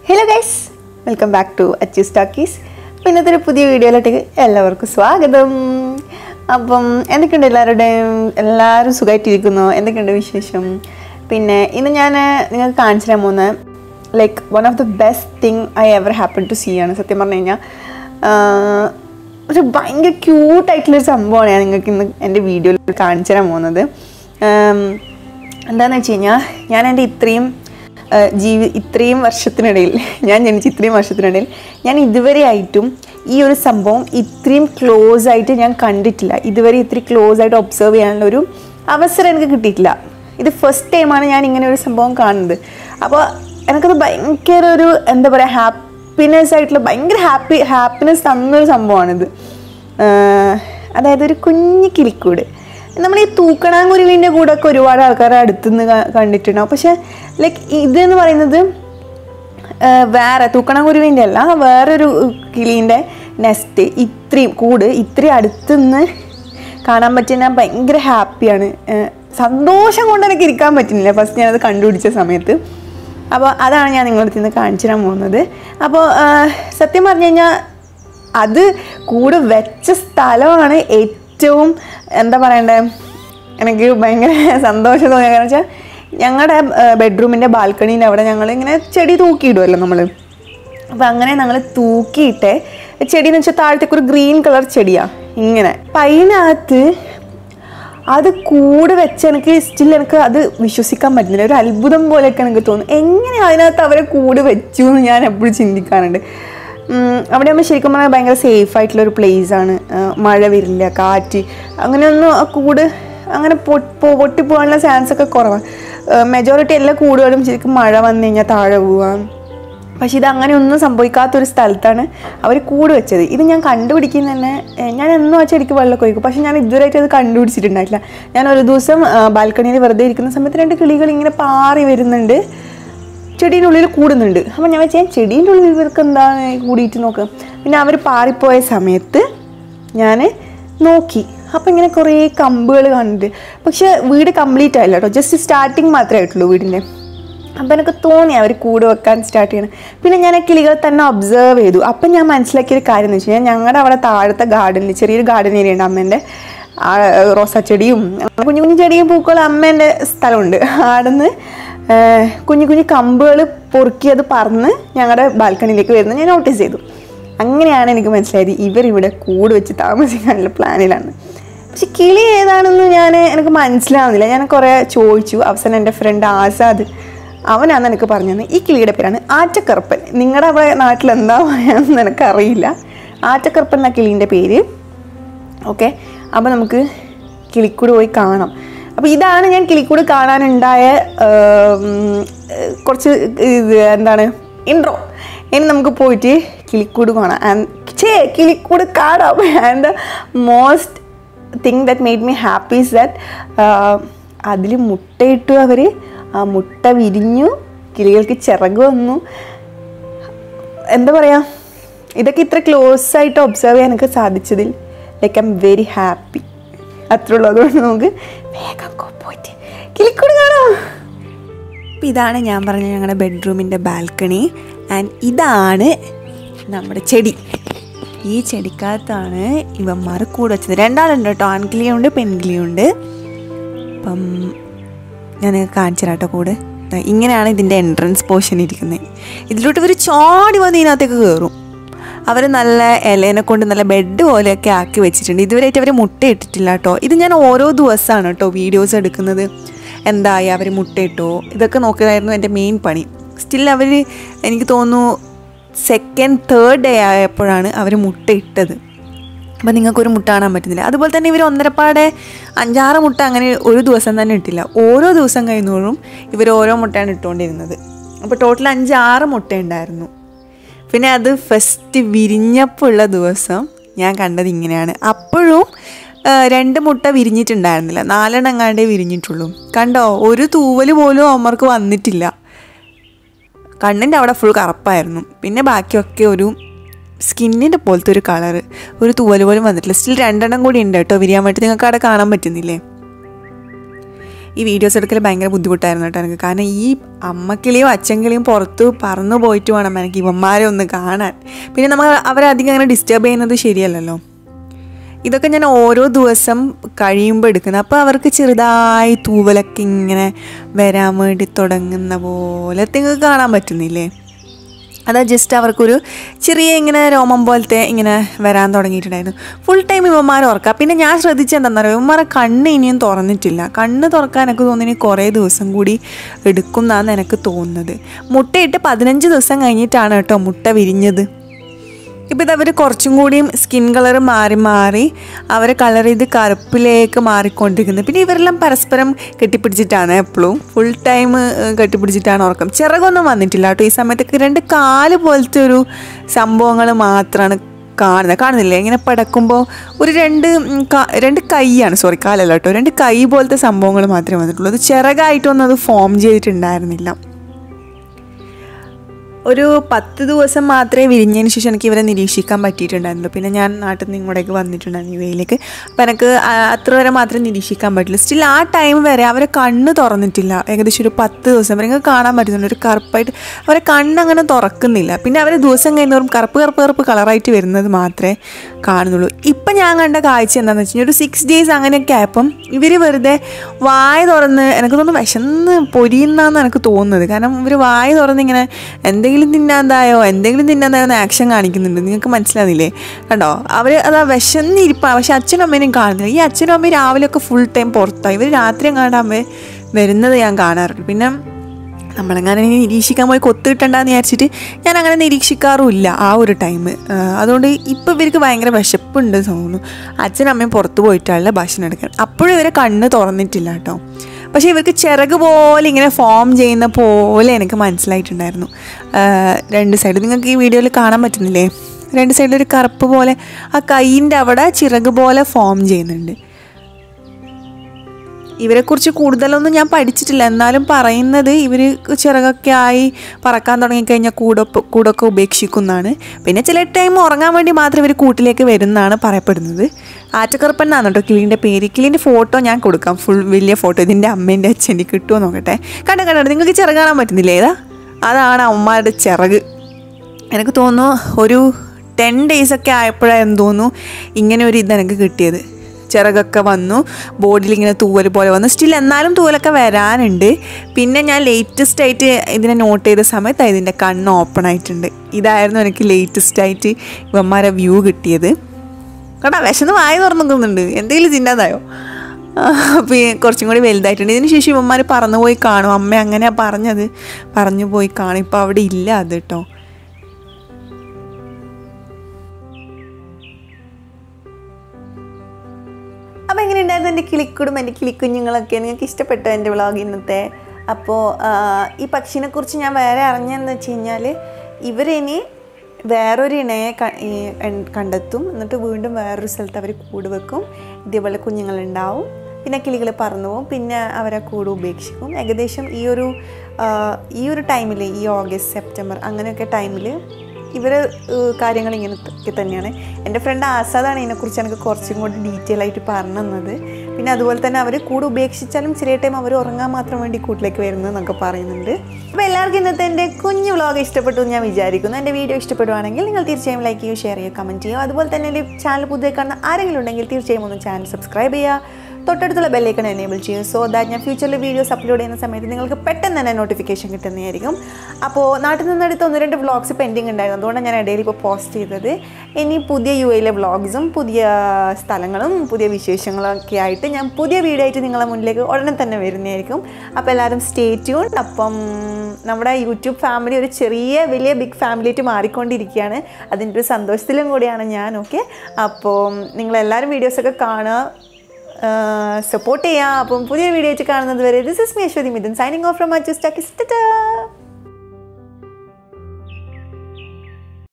hello guys welcome back to Achu സ്റ്റാക്കീസ് അപ്പോൾ ഇന്നത്തെ ഒരു പുതിയ വീഡിയോയിലോട്ടേക്ക് എല്ലാവർക്കും സ്വാഗതം അപ്പം എന്തൊക്കെയുണ്ട് എല്ലാവരുടെയും എല്ലാവരും സുഖമായിട്ടിരിക്കുന്നു എന്തൊക്കെയുണ്ട് വിശേഷം പിന്നെ ഇന്ന് ഞാൻ നിങ്ങൾക്ക് കാണിച്ചു തരാൻ പോകുന്ന like one of the best thing I ever happen to see ആണ് സത്യം പറഞ്ഞു കഴിഞ്ഞാൽ ഒരു ഭയങ്കര ക്യൂട്ടായിട്ടുള്ളൊരു സംഭവമാണ് ഞാൻ നിങ്ങൾക്ക് ഇന്ന് എൻ്റെ വീഡിയോയിൽ കാണിച്ചു തരാൻ പോകുന്നത് ആം, എന്താണെന്ന് വെച്ച് കഴിഞ്ഞാൽ ഞാൻ എൻ്റെ ഇത്രയും ആ, ജീവി ഇത്രയും വർഷത്തിനിടയിൽ ഞാൻ ജനിച്ച ഇത്രയും വർഷത്തിനിടയിൽ ഞാൻ ഇതുവരെ ആയിട്ടും ഈ ഒരു സംഭവം ഇത്രയും ക്ലോസ് ആയിട്ട് ഞാൻ കണ്ടിട്ടില്ല ഇതുവരെ ഇത്രയും ക്ലോസ് ആയിട്ട് ഒബ്സർവ് ചെയ്യാനുള്ള ഒരു അവസരം എനിക്ക് കിട്ടിയിട്ടില്ല ഇത് ഫസ്റ്റ് ടൈമാണ് ഞാൻ ഇങ്ങനെ ഒരു സംഭവം കാണുന്നത് അപ്പോൾ എനിക്കത് ഭയങ്കര ഒരു എന്താ പറയുക ഹാപ്പിനെസ് ആയിട്ടുള്ള ഭയങ്കര ഹാപ്പി ഹാപ്പിനെസ് തന്നൊരു സംഭവമാണിത് ആഹ് അതായത് ഒരു കുഞ്ഞു കിളിക്കൂട് നമ്മൾ ഈ തൂക്കണാങ്കുരുവിൻ്റെ കൂടെ ഒക്കെ ഒരുപാട് ആൾക്കാരെ അടുത്തുനിന്ന് ക- കണ്ടിട്ടുണ്ടാവും പക്ഷെ ലൈക്ക് ഇതെന്ന് പറയുന്നത് ആഹ് വേറെ തൂക്കണാങ്കുരുവിൻ്റെ അല്ല വേറൊരു കിളീൻ്റെ നെസ്റ്റ് ഇത്രയും കൂട് ഇത്രയും അടുത്തുനിന്ന് കാണാൻ പറ്റിയ ഞാൻ ഭയങ്കര ഹാപ്പിയാണ് ആഹ് സന്തോഷം കൊണ്ട് എനിക്ക് ഇരിക്കാൻ പറ്റുന്നില്ല ഫസ്റ്റ് ഞാനത് കണ്ടുപിടിച്ച സമയത്ത് അപ്പോൾ അതാണ് ഞാൻ നിങ്ങളുടെ അടുത്ത് നിന്ന് കാണിച്ചു തരാൻ പോകുന്നത് അപ്പോൾ ആഹ് സത്യം പറഞ്ഞു കഴിഞ്ഞാൽ അത് കൂടെ വെച്ച സ്ഥലമാണ് ഏറ്റവും എന്താ പറയണ്ടേ എനിക്ക് ഭയങ്കര സന്തോഷം തോന്നിയ കാരണം വെച്ചാൽ ഞങ്ങളുടെ ബെഡ്റൂമിൻ്റെ ബാൽക്കണീൻ്റെ അവിടെ ഞങ്ങൾ ഇങ്ങനെ ചെടി തൂക്കിയിടുമല്ലോ നമ്മൾ അപ്പം അങ്ങനെ ഞങ്ങൾ തൂക്കിയിട്ട് ചെടി എന്ന് വെച്ചാൽ താഴത്തേക്ക് ഒരു ഗ്രീൻ കളർ ചെടിയാണ് ഇങ്ങനെ അപ്പം അതിനകത്ത് അത് കൂടെ വെച്ച് എനിക്ക് സ്റ്റിൽ എനിക്ക് അത് വിശ്വസിക്കാൻ പറ്റുന്നില്ല ഒരു അത്ഭുതം പോലെയൊക്കെ എനിക്ക് തോന്നും എങ്ങനെ അതിനകത്ത് അവരെ കൂടെ വെച്ചു എന്ന് ഞാൻ എപ്പോഴും ചിന്തിക്കാറുണ്ട് ഉം, അവിടെ ആകുമ്പോൾ ശരിക്കും പറഞ്ഞാൽ ഭയങ്കര സേഫ് ആയിട്ടുള്ള ഒരു പ്ലേസ് ആണ് ആ, മഴ വരില്ല കാറ്റ് അങ്ങനെയൊന്നും ആ കൂട് അങ്ങനെ പൊ- പൊ- പൊട്ടിപ്പോകാനുള്ള ചാൻസ് ഒക്കെ കുറവാണ് മെജോറിറ്റി എല്ലാ കൂടുകളും ശരിക്കും മഴ വന്നു കഴിഞ്ഞാൽ താഴെ പോവാം പക്ഷെ ഇത് അങ്ങനെ ഒന്നും സംഭവിക്കാത്തൊരു സ്ഥലത്താണ് അവർ കൂട് വെച്ചത് ഇത് ഞാൻ കണ്ടുപിടിക്കുന്ന തന്നെ ഏഹ്, ഞാൻ എന്നും ആ ചെടിക്ക് വെള്ളമൊക്കെ ഒഴിക്കും പക്ഷെ ഞാൻ ഇതുവരെയായിട്ട് അത് കണ്ടുപിടിച്ചിട്ടുണ്ടായിട്ടില്ല ഞാൻ ഒരു ദിവസം ബാൽക്കണിയിൽ വെറുതെ ഇരിക്കുന്ന സമയത്ത് രണ്ട് കിളികൾ ഇങ്ങനെ പാറി വരുന്നുണ്ട് ചെടീൻ്റെ ഉള്ളിൽ കൂടുന്നുണ്ട് അപ്പം ഞാൻ വെച്ചാൽ ചെടീൻ്റെ ഉള്ളിൽ ഇവർക്ക് എന്താണ് കൂടിയിട്ട് നോക്കുക പിന്നെ അവർ പാറിപ്പോയ സമയത്ത് ഞാൻ നോക്കി അപ്പം ഇങ്ങനെ കുറേ കമ്പുകൾ കണ്ടിട്ട് പക്ഷെ വീട് കംപ്ലീറ്റ് ആയില്ല കേട്ടോ ജസ്റ്റ് സ്റ്റാർട്ടിങ് മാത്രമേ ആയിട്ടുള്ളൂ വീടിൻ്റെ അപ്പം എനിക്ക് തോന്നി അവർ കൂട് വെക്കാൻ സ്റ്റാർട്ട് ചെയ്യണം പിന്നെ ഞാൻ ആ കിളികൾ തന്നെ ഒബ്സർവ് ചെയ്തു അപ്പം ഞാൻ മനസ്സിലാക്കിയൊരു കാര്യം എന്ന് വെച്ച് കഴിഞ്ഞാൽ ഞങ്ങളുടെ അവിടെ താഴത്തെ ഗാർഡനിൽ ചെറിയൊരു ഗാർഡൻ ഏരിയ ഉണ്ട് അമ്മേൻ്റെ ആ റോസാച്ചെടിയും അങ്ങനെ കുഞ്ഞു കുഞ്ഞു ചെടിയും പൂക്കളും അമ്മേൻ്റെ സ്ഥലമുണ്ട് ആടുന്ന് കുഞ്ഞു കുഞ്ഞു കമ്പുകൾ പൊറുക്കി അത് പറന്ന് ഞങ്ങളുടെ ബാൽക്കണിയിലേക്ക് വരുന്നത് ഞാൻ നോട്ടീസ് ചെയ്തു അങ്ങനെയാണ് എനിക്ക് മനസ്സിലായത് ഇവരിവിടെ കൂട് വെച്ച് താമസിക്കാനുള്ള പ്ലാനിലാണ് പക്ഷെ കിളി ഏതാണെന്ന് ഞാൻ എനിക്ക് മനസ്സിലാവുന്നില്ല ഞാൻ കുറേ ചോദിച്ചു അവസാനം എൻ്റെ ഫ്രണ്ട് ആസാദ് അവനാണ് എനിക്ക് പറഞ്ഞു തന്നത് ഈ കിളിയുടെ പേരാണ് ആറ്റക്കറുപ്പൻ നിങ്ങളുടെ അവിടെ നാട്ടിൽ എന്താ പറയാമെന്ന് എനിക്കറിയില്ല ആറ്റക്കറുപ്പൻ എന്ന കിളീൻ്റെ പേര് ഓക്കെ അപ്പോൾ നമുക്ക് കിളിക്കൂട് പോയി കാണാം അപ്പോൾ ഇതാണ് ഞാൻ കിളിക്കൂട് കാണാനുണ്ടായ ഉം, കുറച്ച് ഇത് എന്താണ് ഇൻട്രോ ഇനി നമുക്ക് പോയിട്ട് കിളിക്കൂട് കാണാം ആൻഡ് ചേ കിളിക്കൂട് കാണാം and most thing that made me happy is that അതിൽ മുട്ടയിട്ടു അവർ ആ മുട്ട വിരിഞ്ഞു കിളികൾക്ക് ചിറക് വന്നു എന്താ പറയുക ഇതൊക്കെ ഇത്ര ക്ലോസ് ആയിട്ട് ഒബ്സർവ് ചെയ്യാൻ എനിക്ക് സാധിച്ചതിൽ like I'm very happy അത്രേ ഉള്ളൂ അതുകൊണ്ട് നമുക്ക് വേഗം കൊ- പോയിട്ട് കിളിക്കൂട് കാണാം അപ്പം ഇതാണ് ഞാൻ പറഞ്ഞ ഞങ്ങളുടെ ബെഡ്റൂമിൻ്റെ ബാൽക്കണി ആൻഡ് ഇതാണ് നമ്മുടെ ചെടി ഈ ചെടിക്കകത്താണ് ഇവന്മാർ കൂടെ വെച്ചത് രണ്ടാളുണ്ട് കേട്ടോ ആൺകിളിയുണ്ട് പെൺകിളിയുണ്ട് അപ്പം ഞാൻ നിങ്ങൾക്ക് കാണിച്ചു തരാം കേട്ടോ കൂടെ ദാ ഇങ്ങനെയാണ് ഇതിൻ്റെ എൻട്രൻസ് പോർഷൻ ഇരിക്കുന്നത് ഇതിലോട്ട് ഇവർ ചാടി വന്ന് ഇതിനകത്തേക്ക് കയറും അവർ നല്ല ഇലേനെ കൊണ്ട് നല്ല ബെഡ് പോലെയൊക്കെ ആക്കി വെച്ചിട്ടുണ്ട് ഇതുവരെയായിട്ട് അവർ മുട്ട ഇട്ടിട്ടില്ല കേട്ടോ ഇത് ഞാൻ ഓരോ ദിവസമാണ് കേട്ടോ വീഡിയോസ് എടുക്കുന്നത് എന്തായി അവർ മുട്ടയിട്ടോ ഇതൊക്കെ നോക്കുന്നതായിരുന്നു എൻ്റെ മെയിൻ പണി സ്റ്റിൽ അവർ എനിക്ക് തോന്നുന്നു സെക്കൻഡ് തേർഡ് ഡേ ആയപ്പോഴാണ് അവർ മുട്ട ഇട്ടത് അപ്പം നിങ്ങൾക്കൊരു മുട്ട കാണാൻ പറ്റുന്നില്ല അതുപോലെ തന്നെ ഇവർ ഒന്നരപ്പാടെ അഞ്ചാറ് മുട്ട അങ്ങനെ ഒരു ദിവസം തന്നെ ഇട്ടില്ല ഓരോ ദിവസം കഴിയുന്നോറും ഇവർ ഓരോ മുട്ടയാണ് ഇട്ടുകൊണ്ടിരുന്നത് അപ്പോൾ ടോട്ടൽ അഞ്ചാറ് മുട്ട ഉണ്ടായിരുന്നു പിന്നെ അത് ഫസ്റ്റ് വിരിഞ്ഞപ്പോൾ ഉള്ള ദിവസം ഞാൻ കണ്ടത് ഇങ്ങനെയാണ് അപ്പോഴും ആ, രണ്ട് മുട്ട വിരിഞ്ഞിട്ടുണ്ടായിരുന്നില്ല നാലെണ്ണം എങ്ങാണ്ടേ വിരിഞ്ഞിട്ടുള്ളൂ കണ്ടോ ഒരു തൂവൽ പോലും അമ്മർക്ക് വന്നിട്ടില്ല കണ്ണിൻ്റെ അവിടെ ഫുൾ കറുപ്പായിരുന്നു പിന്നെ ബാക്കിയൊക്കെ ഒരു സ്കിന്നിൻ്റെ പോലത്തെ ഒരു കളറ് ഒരു തൂവൽ പോലും വന്നിട്ടില്ല സ്റ്റിൽ രണ്ടെണ്ണം കൂടി ഉണ്ട് കേട്ടോ വിരിയാൻ വേണ്ടി നിങ്ങൾക്ക് അവിടെ കാണാൻ പറ്റുന്നില്ലേ ഈ വീഡിയോസ് എടുക്കൽ ഭയങ്കര ബുദ്ധിമുട്ടായിരുന്നു കേട്ടോ എനിക്ക് കാരണം ഈ അമ്മക്കിളിയും അച്ഛൻകിളിയും പുറത്ത് പറന്നു പോയിട്ട് വേണം എനിക്ക് ഇവന്മാരെ ഒന്ന് കാണാൻ പിന്നെ നമ്മൾ അവരെ അധികം അങ്ങനെ ഡിസ്റ്റർബ് ചെയ്യുന്നത് ശരിയല്ലല്ലോ ഇതൊക്കെ ഞാൻ ഓരോ ദിവസം കഴിയുമ്പോൾ എടുക്കുന്നത് അപ്പോൾ അവർക്ക് ചെറുതായി തൂവലൊക്കെ ഇങ്ങനെ വരാൻ വേണ്ടി തുടങ്ങുന്ന പോലെ നിങ്ങൾക്ക് കാണാൻ പറ്റുന്നില്ലേ അതാ ജസ്റ്റ് അവർക്കൊരു ചെറിയ ഇങ്ങനെ രോമം പോലത്തെ ഇങ്ങനെ വരാൻ തുടങ്ങിയിട്ടുണ്ടായിരുന്നു ഫുൾ ടൈം ഇവന്മാർ ഉറക്കുക പിന്നെ ഞാൻ ശ്രദ്ധിച്ചെന്താണെന്നറിയോ ഇവന്മാരെ കണ്ണ് ഇനിയും തുറന്നിട്ടില്ല കണ്ണ് തുറക്കാൻ എനിക്ക് തോന്നുന്നു കുറേ ദിവസം കൂടി എടുക്കും എന്നാണ് എനിക്ക് തോന്നുന്നത് മുട്ടയിട്ട് പതിനഞ്ച് ദിവസം കഴിഞ്ഞിട്ടാണ് കേട്ടോ മുട്ട വിരിഞ്ഞത് ഇപ്പം ഇത് അവർ കുറച്ചും കൂടിയും സ്കിൻ കളർ മാറി മാറി അവരെ കളർ ചെയ്ത് കറുപ്പിലേക്ക് മാറിക്കൊണ്ടിരിക്കുന്നത് പിന്നെ ഇവരെല്ലാം പരസ്പരം കെട്ടിപ്പിടിച്ചിട്ടാണ് എപ്പോഴും ഫുൾ ടൈം കെട്ടിപ്പിടിച്ചിട്ടാണ് ഉറക്കം ചിറകൊന്നും വന്നിട്ടില്ല കേട്ടോ ഈ സമയത്തൊക്കെ രണ്ട് കാല് പോലത്തെ ഒരു സംഭവങ്ങൾ മാത്രമാണ് കാണുന്നത് കാണുന്നില്ലേ ഇങ്ങനെ പടക്കുമ്പോൾ ഒരു രണ്ട് ഉം, ക- രണ്ട് കൈയാണ് സോറി കാലല്ല കേട്ടോ രണ്ട് കൈ പോലത്തെ സംഭവങ്ങൾ മാത്രമേ വന്നിട്ടുള്ളൂ അത് ചിറകായിട്ടൊന്നും അത് ഫോം ചെയ്തിട്ടുണ്ടായിരുന്നില്ല ഒരു പത്ത് ദിവസം മാത്രമേ വിരിഞ്ഞതിന് ശേഷം എനിക്ക് ഇവരെ നിരീക്ഷിക്കാൻ പറ്റിയിട്ടുണ്ടായിരുന്നു പിന്നെ ഞാൻ നാട്ടിൽ നിന്ന് ഇങ്ങോട്ടേക്ക് വന്നിട്ടുണ്ടായിരുന്നു യു എയിലേക്ക് അപ്പം എനിക്ക് ആ- അത്ര വരെ മാത്രമേ നിരീക്ഷിക്കാൻ പറ്റുള്ളൂ സ്റ്റിൽ ആ ടൈം വരെ അവരെ കണ്ണ് തുറന്നിട്ടില്ല ഏകദേശം ഒരു പത്ത് ദിവസം വരെ നിങ്ങൾക്ക് കാണാൻ പറ്റുന്നുണ്ട് ഒരു കറുപ്പായിട്ട് അവരെ കണ്ണ് അങ്ങനെ തുറക്കുന്നില്ല പിന്നെ അവർ ദിവസം കഴിയുന്നവരും കറുപ്പ് കറുപ്പ് കറുപ്പ് കളറായിട്ട് വരുന്നത് മാത്രമേ കാണുന്നുള്ളൂ ഇപ്പം ഞാൻ കണ്ട കാഴ്ച എന്താണെന്ന് വെച്ച് കഴിഞ്ഞാൽ ഒരു സിക്സ് ഡേയ്സ് അങ്ങനെയൊക്കെ ആയപ്പം ഇവർ വെറുതെ വായ തുറന്ന് എനിക്ക് തോന്നുന്നു വിശന്ന് പൊരിയുന്നാന്ന് എനിക്ക് തോന്നുന്നത് കാരണം ഇവർ വായ തുറന്ന് ഇങ്ങനെ എന്തെങ്കിലും തിന്നാതായോ എന്തെങ്കിലും തിന്നാതായോ എന്ന് ആക്ഷൻ കാണിക്കുന്നുണ്ട് നിങ്ങൾക്ക് മനസ്സിലാവില്ലേ കണ്ടോ അവർ അതാ വിശന്നിരിപ്പാണ് പക്ഷെ അച്ഛനും അമ്മേനെയും കാണുന്നില്ല ഈ അച്ഛനും അമ്മയും രാവിലെയൊക്കെ ഫുൾ ടൈം പുറത്താണ് ഇവർ രാത്രി കാണാൻ വരുന്നത് ഞാൻ കാണാറുണ്ട് പിന്നെ നമ്മളെങ്ങനെ നിരീക്ഷിക്കാൻ പോയി കൊത്ത് കിട്ടണ്ടെന്ന് വിചാരിച്ചിട്ട് ഞാൻ അങ്ങനെ നിരീക്ഷിക്കാറുമില്ല ആ ഒരു ടൈം അതുകൊണ്ട് ഇപ്പം ഇവർക്ക് ഭയങ്കര വിശപ്പുണ്ട് തോന്നുന്നു അച്ഛനും അമ്മയും പുറത്ത് പോയിട്ടാണല്ലോ ഭക്ഷണം എടുക്കാൻ അപ്പോഴും ഇവരെ കണ്ണ് തുറന്നിട്ടില്ല കേട്ടോ പക്ഷേ ഇവർക്ക് ചിറക് പോലെ ഇങ്ങനെ ഫോം ചെയ്യുന്ന പോലെ എനിക്ക് മനസ്സിലായിട്ടുണ്ടായിരുന്നു ആ, രണ്ട് സൈഡ് നിങ്ങൾക്ക് ഈ വീഡിയോയിൽ കാണാൻ പറ്റുന്നില്ലേ രണ്ട് സൈഡിൽ ഒരു കറുപ്പ് പോലെ ആ കൈയിൻ്റെ അവിടെ ചിറക് പോലെ ഫോം ചെയ്യുന്നുണ്ട് ഇവരെക്കുറിച്ച് കൂടുതലൊന്നും ഞാൻ പഠിച്ചിട്ടില്ല എന്നാലും പറയുന്നത് ഇവർ ചിറകൊക്കെ ആയി പറക്കാൻ തുടങ്ങിക്കഴിഞ്ഞാൽ കൂടൊപ്പ് കൂടൊക്കെ ഉപേക്ഷിക്കുന്നതാണ് പിന്നെ ചില ടൈം ഉറങ്ങാൻ വേണ്ടി മാത്രം ഇവർ കൂട്ടിലേക്ക് വരുന്നതാണ് പറയപ്പെടുന്നത് ആറ്റക്കറുപ്പൻ എന്നാണ് കേട്ടോ കിളിൻ്റെ പേര് കിളിൻ്റെ ഫോട്ടോ ഞാൻ കൊടുക്കാം ഫുൾ വലിയ ഫോട്ടോ ഇതിൻ്റെ അമ്മേൻ്റെ അച്ഛൻ്റെ കിട്ടുമോ നോക്കട്ടെ കണ്ടോ കണ്ടോ നിങ്ങൾക്ക് ചിറക് കാണാൻ പറ്റുന്നില്ലേ ഏതാ അതാണ് അമ്മമാരുടെ ചിറക് എനിക്ക് തോന്നുന്നു ഒരു ടെൻ ഡേയ്സൊക്കെ ആയപ്പോഴായിരുന്നു തോന്നുന്നു ഇങ്ങനെ ഒരു ഇത് എനിക്ക് കിട്ടിയത് ചിറകൊക്കെ വന്നു ബോഡിയിൽ ഇങ്ങനെ തൂവൽ പോലെ വന്നു സ്റ്റിൽ എന്നാലും തൂവലൊക്കെ വരാനുണ്ട് പിന്നെ ഞാൻ ലേറ്റസ്റ്റ് ആയിട്ട് ഇതിനെ നോട്ട് ചെയ്ത സമയത്ത് ഇതിൻ്റെ കണ്ണ് ഓപ്പൺ ആയിട്ടുണ്ട് ഇതായിരുന്നു എനിക്ക് ലേറ്റസ്റ്റ് ആയിട്ട് ഇവന്മാരെ വ്യൂ കിട്ടിയത് കേട്ടോ വിശന്ന് വായി തുറന്നിക്കുന്നുണ്ട് എന്തെങ്കിലും ചിന്നാതായോ അപ്പോൾ കുറച്ചും കൂടി വലുതായിട്ടുണ്ട് ഇതിന് ശേഷം ഇവന്മാർ പറന്നു പോയി കാണും അമ്മ അങ്ങനെയാണ് പറഞ്ഞത് പറഞ്ഞു പോയി കാണും ഇപ്പോൾ അവിടെ ഇല്ല അത് കേട്ടോ അപ്പോൾ എങ്ങനെയുണ്ടായിരുന്നു എൻ്റെ കിളിക്കുടും എൻ്റെ കിളിക്കുഞ്ഞുങ്ങളൊക്കെ നിങ്ങൾക്ക് ഇഷ്ടപ്പെട്ടോ എൻ്റെ വ്ളോഗ് ഇന്നത്തെ അപ്പോൾ ഈ പക്ഷിനെക്കുറിച്ച് ഞാൻ വേറെ അറിഞ്ഞതെന്ന് വെച്ച് കഴിഞ്ഞാൽ ഇവരിനി വേറൊരു ഇണയെ ക- ഈ എൻ- കണ്ടെത്തും എന്നിട്ട് വീണ്ടും വേറൊരു സ്ഥലത്ത് അവർ കൂട് വെക്കും ഇതേപോലെ കുഞ്ഞുങ്ങളുണ്ടാവും പിന്നെ കിളികൾ പറന്നു പോകും പിന്നെ അവരെ കൂട് ഉപേക്ഷിക്കും ഏകദേശം ഈ ഒരു ആ, ഈ ഒരു ടൈമിൽ ഈ ഓഗസ്റ്റ് സെപ്റ്റംബർ അങ്ങനെയൊക്കെ ടൈമിൽ ഇവർ കാര്യങ്ങൾ ഇങ്ങനത്തെ തന്നെയാണ് എൻ്റെ ഫ്രണ്ട് ആസാദാണ് ഇതിനെക്കുറിച്ച് എനിക്ക് കുറച്ചും കൂടി ഡീറ്റെയിൽ ആയിട്ട് പറഞ്ഞു തന്നത് പിന്നെ അതുപോലെ തന്നെ അവർ കൂടെ ഉപേക്ഷിച്ചാലും ചെറിയ ടൈം അവർ ഉറങ്ങാൻ മാത്രം വേണ്ടി കൂട്ടിലേക്ക് വരുന്നു എന്നൊക്കെ പറയുന്നുണ്ട് അപ്പോൾ എല്ലാവർക്കും ഇന്നത്തെ എൻ്റെ കുഞ്ഞു വ്ളോഗ് ഇഷ്ടപ്പെട്ടു എന്ന് ഞാൻ വിചാരിക്കുന്നു എൻ്റെ വീഡിയോ ഇഷ്ടപ്പെടുവാണെങ്കിൽ നിങ്ങൾ തീർച്ചയായും ലൈക്ക് ചെയ്യുക ഷെയർ ചെയ്യുക കമൻറ്റ് ചെയ്യുക അതുപോലെ തന്നെ എൻ്റെ ചാനൽ പുതിയ കാണുന്ന ആരെങ്കിലും ഉണ്ടെങ്കിൽ തീർച്ചയായും ഒന്ന് ചാനൽ സബ്സ്ക്രൈബ് ചെയ്യുക തൊട്ടടുത്തുള്ള ബെല്ലൈക്കൺ എനേബിൾ ചെയ്യും സോ ദാറ്റ് ഞാൻ ഫ്യൂച്ചറിൽ വീഡിയോസ് അപ്ലോഡ് ചെയ്യുന്ന സമയത്ത് നിങ്ങൾക്ക് പെട്ടെന്ന് തന്നെ നോട്ടിഫിക്കേഷൻ കിട്ടുന്നതായിരിക്കും അപ്പോൾ നാട്ടിൽ നിന്നെടുത്ത് ഒന്ന് രണ്ട് വ്ളോഗ്സ് പെൻഡിങ് ഉണ്ടായിരുന്നു അതുകൊണ്ടാണ് ഞാൻ ഇടയിൽ ഇപ്പോൾ പോസ്റ്റ് ചെയ്തത് ഇനി പുതിയ യു എയിലെ വ്ളോഗ്സും പുതിയ സ്ഥലങ്ങളും പുതിയ വിശേഷങ്ങളും ഒക്കെ ആയിട്ട് ഞാൻ പുതിയ വീഡിയോ ആയിട്ട് നിങ്ങളെ മുന്നിലേക്ക് ഉടനെ തന്നെ വരുന്നതായിരിക്കും അപ്പോൾ എല്ലാവരും സ്റ്റേ ട്യൂൺ അപ്പം നമ്മുടെ യൂട്യൂബ് ഫാമിലി ഒരു ചെറിയ വലിയ ബിഗ് ഫാമിലി ആയിട്ട് മാറിക്കൊണ്ടിരിക്കുകയാണ് അതിൻ്റെ ഒരു സന്തോഷത്തിലും കൂടിയാണ് ഞാൻ ഓക്കെ അപ്പോൾ നിങ്ങളെല്ലാവരും വീഡിയോസൊക്കെ കാണുക സപ്പോർട്ട് ചെയ്യാം അപ്പം പുതിയ വീഡിയോ ആയിട്ട് കാണുന്നത് വരെ this is me Aswathy Mithun signing off from adjust